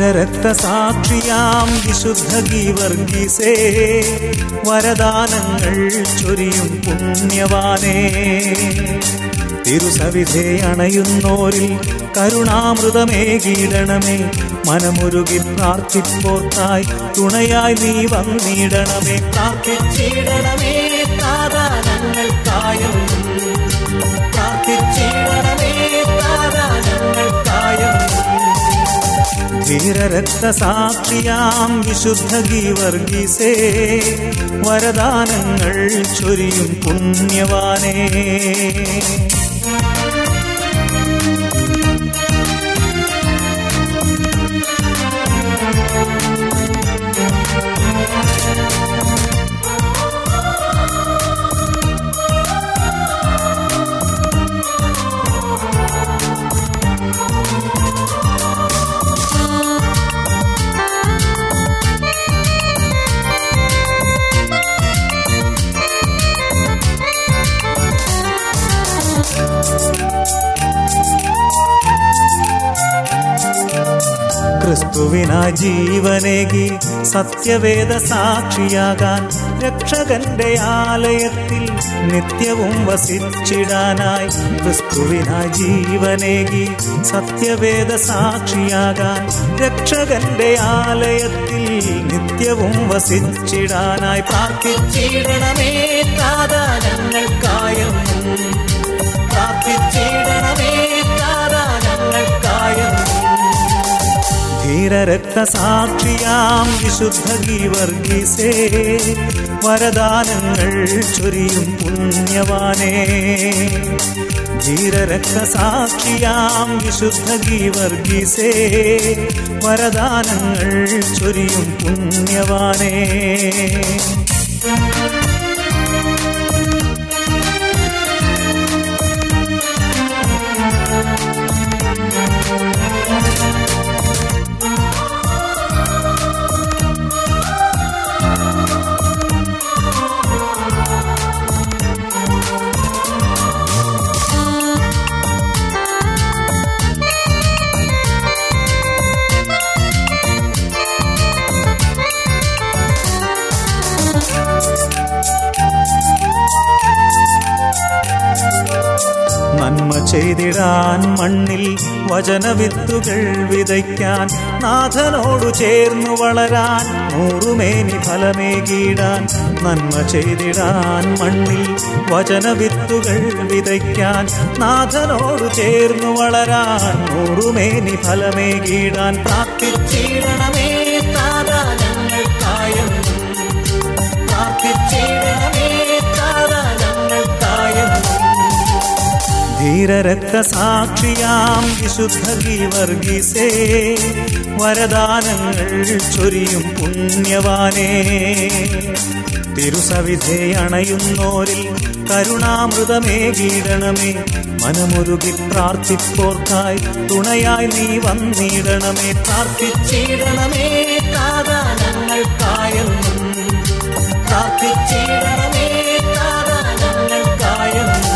ധീരരക്തസാക്ഷിയാം വിശുദ്ധ ഗീവർഗീസേ വരദാനങ്ങൾ ചൊരിയും പുണ്യവാനേ തിരുസവിധേ അണയുന്നോരിൽ കരുണാമൃതമേകീടണമേ മനമുരുകി പ്രാർത്ഥിപ്പോർക്കായി തുണയായി നീ വന്നിടണമേ പ്രാർത്ഥിച്ചിടണമേ താരാനങ്ങൾക്കായും പ്രാർത്ഥിച്ചിടണമേ താരാനങ്ങൾക്കായും ധീരരക്തസാക്ഷിയാം വിശുദ്ധ ഗീവർഗീസേ വരദാനങ്ങൾ ചൊരിയും പുണ്യവാനേ ക്രിസ്തുവിനാ ജീവനേകി സത്യവേദ സാക്ഷിയാകാൻ രക്ഷകന്റെ ആലയത്തിൽ നിത്യവും വസിച്ചിടാനായി ക്രിസ്തുവിനാ ജീവനേകി സത്യവേദ സാക്ഷിയാകാൻ രക്ഷകന്റെ ആലയത്തിൽ നിത്യവും വസിച്ചിടാനായി പ്രാർത്ഥിച്ചിടണമേ താതാനങ്ങൾക്കായും പ്രാർത്ഥിച്ചിടണമേ താതാനങ്ങൾക്കായും ധീരരക്തസാക്ഷിയാം വിശുദ്ധ ഗീവർഗീസേ വരദാനങ്ങൾ ചൊരിയും പുണ്യവാനേ ധീരരക്തസാക്ഷിയാം വിശുദ്ധ ഗീവർഗീസേ വരദാനങ്ങൾ ചൊരിയും പുണ്യവാനേ നന്മ ചെയ്തിടാൻ മണ്ണിൽ വചനവിത്തുകൾ വിതയ്ക്കാൻ നാഥനോടു ചേർന്നു വളരാൻ നൂറുമേനി ഫലമേകിടാൻ നന്മ ചെയ്തിടാൻ മണ്ണിൽ വചനവിത്തുകൾ വിതയ്ക്കാൻ നാഥനോടു ചേർന്നു വളരാൻ നൂറുമേനി ഫലമേകിടാൻ പ്രാർത്ഥിച്ചിടണമേ താതാനങ്ങൾക്കായും പ്രാർത്ഥിച്ചിടണമേ താതാനങ്ങൾക്കായും ധീരരക്തസാക്ഷിയാം വിശുദ്ധ ഗീവർഗീസേ വരദാനങ്ങൾ ചൊരിയും പുണ്യവാനേ തിരുസവിധേ അണയുന്നോരിൽ കരുണാമൃതമേകീടണമേ മനമുരുകി പ്രാർത്ഥിപ്പോർക്കായി തുണയായി നീ വന്നിടണമേ പ്രാർത്ഥിച്ചിടണമേ താതാനങ്ങൾക്കായെന്നും പ്രാർത്ഥിച്ചിടണമേ താതാനങ്ങൾക്കായെന്നും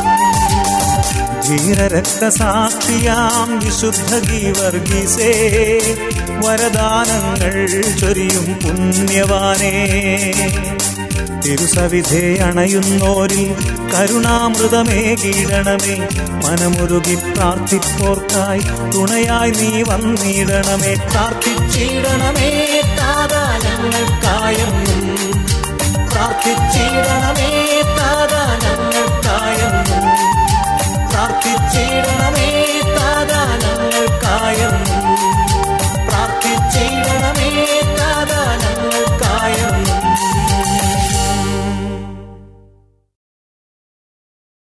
ധീരരക്തസാക്ഷിയാം വിശുദ്ധ ഗീവർഗീസേ വരദാനങ്ങൾ ചൊരിയും പുണ്യവാനേ തിരുസവിധേ അണയുന്നോരിൽ കരുണാമൃതമേകീടണമേ മനമുരുകി പ്രാർത്ഥിപ്പോർക്കായി തുണയായി നീ വന്നിടണമേ പ്രാർത്ഥിച്ചിടണമേ താതാനങ്ങൾക്കായെന്നും പ്രാർത്ഥിച്ചിടണമേ താതാനങ്ങൾക്കായെന്നും പ്രാർത്ഥിച്ചിടണമേ